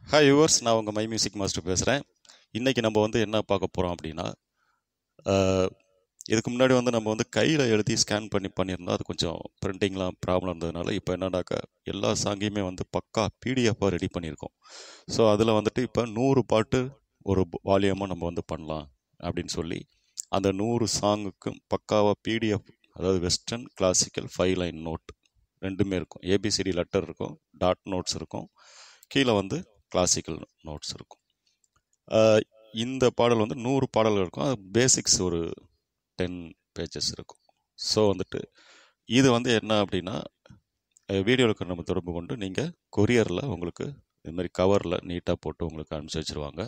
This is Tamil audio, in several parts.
ஹாய் யூவர்ஸ் நான் உங்கள் மை மியூசிக் மாஸ்டர் பேசுகிறேன் இன்றைக்கி நம்ம வந்து என்ன பார்க்க போகிறோம் அப்படின்னா ஆஹ், இதுக்கு முன்னாடி வந்து நம்ம வந்து கையில் எழுதி ஸ்கேன் பண்ணி பண்ணியிருந்தோம் அது கொஞ்சம் பிரிண்டிங்லாம் ப்ராப்ளம் இருந்ததுனால இப்போ என்னடாக்கா எல்லா சாங்கையுமே வந்து பக்கா பிடிஎஃபாக ரெடி பண்ணியிருக்கோம் ஸோ அதில் வந்துட்டு இப்போ நூறு பாட்டு ஒரு வால்யூமாக நம்ம வந்து பண்ணலாம் அப்படின்னு சொல்லி அந்த நூறு சாங்குக்கும் பக்காவாக பிடிஎஃப் அதாவது western classical five line note ரெண்டுமே இருக்கும் ஏபிசிடி லெட்டர் இருக்கும் டாட் நோட்ஸ் இருக்கும் கீழே வந்து கிளாசிக்கல் நோட்ஸ் இருக்கும் ஆஹ் இந்த பாடல் வந்து நூறு பாடல்கள் இருக்கும் அது பேசிக்ஸ் ஒரு டென் பேஜஸ் இருக்கும் ஸோ வந்துட்டு இது வந்து என்ன அப்படின்னா வீடியோவுக்கு நம்ம தொடர்பு கொண்டு நீங்கள் கொரியரில் உங்களுக்கு இது மாதிரி கவரில் நீட்டாக போட்டு உங்களுக்கு அனுப்பிச்சி வச்சுருவாங்க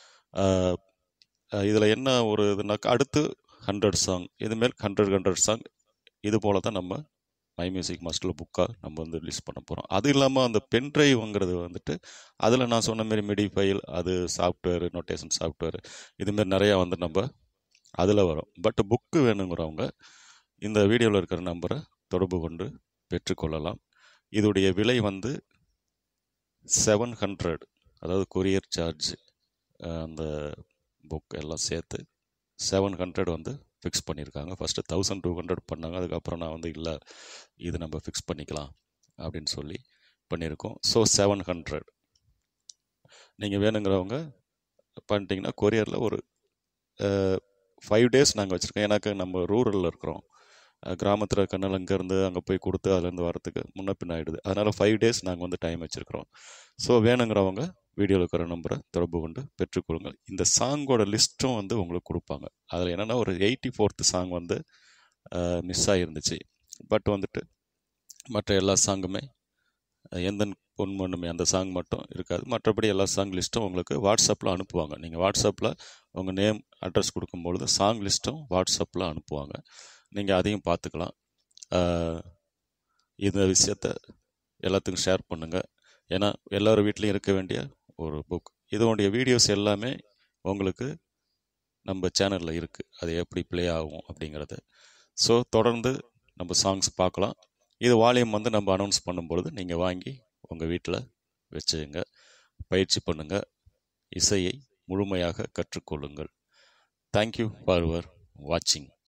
இதில் என்ன ஒரு இதுனாக்கா அடுத்து ஹண்ட்ரட் சாங் இதுமாரி ஹண்ட்ரட் ஹண்ட்ரட் சாங் இது போல் தான் நம்ம மை மியூசிக் மாஸ்டரில் புக்காக நம்ம வந்து ரிலீஸ் பண்ண போகிறோம் அது இல்லாமல் அந்த பென் ட்ரைவ்ங்கிறது வந்துட்டு அதில் நான் சொன்ன மாதிரி மிடி ஃபைல் அது சாஃப்ட்வேர் நோட்டேஷன் சாஃப்ட்வேர் இதுமாரி நிறையா வந்து நம்ம அதில் வரும் பட் புக்கு வேணுங்கிறவங்க இந்த வீடியோவில் இருக்கிற நம்பரை தொடர்பு கொண்டு பெற்றுக்கொள்ளலாம் இதோடைய விலை வந்து செவன் ஹண்ட்ரட் அதாவது கொரியர் சார்ஜ் அந்த புக் எல்லாம் சேர்த்து செவன் ஹண்ட்ரட் வந்து ஃபிக்ஸ் பண்ணியிருக்காங்க ஃபஸ்ட்டு தௌசண்ட் டூ ஹண்ட்ரட் பண்ணாங்க அதுக்கப்புறம் நான் வந்து இல்லை இது நம்ம ஃபிக்ஸ் பண்ணிக்கலாம் அப்படின்னு சொல்லி பண்ணியிருக்கோம் ஸோ செவன் ஹண்ட்ரட் நீங்கள் வேணுங்கிறவங்க பண்ணிட்டீங்கன்னா கொரியரில் ஒரு ஃபைவ் டேஸ் நாங்கள் வச்சுருக்கோம் ஏன்னாக்க நம்ம ரூரலில் இருக்கிறோம் கிராமத்தில் கண்ணல் அங்கேருந்து அங்கே போய் கொடுத்து அதுலேருந்து வரத்துக்கு முன்ன பின்ன ஆகிடுது அதனால் ஃபைவ் டேஸ் நாங்கள் வந்து டைம் வச்சுருக்கிறோம் ஸோ வேணுங்கிறவங்க வீடியோவில் இருக்கிற நம்பரை தொடர்பு கொண்டு பெற்றுக்கொள்ளுங்கள் இந்த சாங்கோட லிஸ்ட்டும் வந்து உங்களுக்கு கொடுப்பாங்க அதில் என்னென்னா ஒரு எயிட்டி ஃபோர்த்து சாங் வந்து மிஸ் ஆகிருந்துச்சு பட் வந்துட்டு மற்ற எல்லா சாங்குமே எந்த பொன்மண்ணுமே அந்த சாங் மட்டும் இருக்காது மற்றபடி எல்லா சாங் லிஸ்ட்டும் உங்களுக்கு வாட்ஸ்அப்பில் அனுப்புவாங்க நீங்கள் வாட்ஸ்அப்பில் உங்கள் நேம் அட்ரஸ் கொடுக்கும்பொழுது சாங் லிஸ்ட்டும் வாட்ஸ்அப்பில் அனுப்புவாங்க நீங்கள் அதையும் பார்த்துக்கலாம் ஆஹ் இந்த விஷயத்த எல்லாத்துக்கும் ஷேர் பண்ணுங்கள் ஏன்னா எல்லார் வீட்லேயும் இருக்க வேண்டிய ஒரு புக் இதனுடைய வீடியோஸ் எல்லாமே உங்களுக்கு நம்ம சேனலில் இருக்குது அது எப்படி ப்ளே ஆகும் அப்படிங்கிறது ஸோ தொடர்ந்து நம்ம சாங்ஸ் பார்க்கலாம் இது வால்யூம் வந்து நம்ம அனௌன்ஸ் பண்ணும்பொழுது நீங்கள் வாங்கி உங்கள் வீட்டில் வச்சுங்க பயிற்சி பண்ணுங்கள் இசையை முழுமையாக கற்றுக்கொள்ளுங்கள் தேங்க்யூ ஃபார் யுவர் வாட்சிங்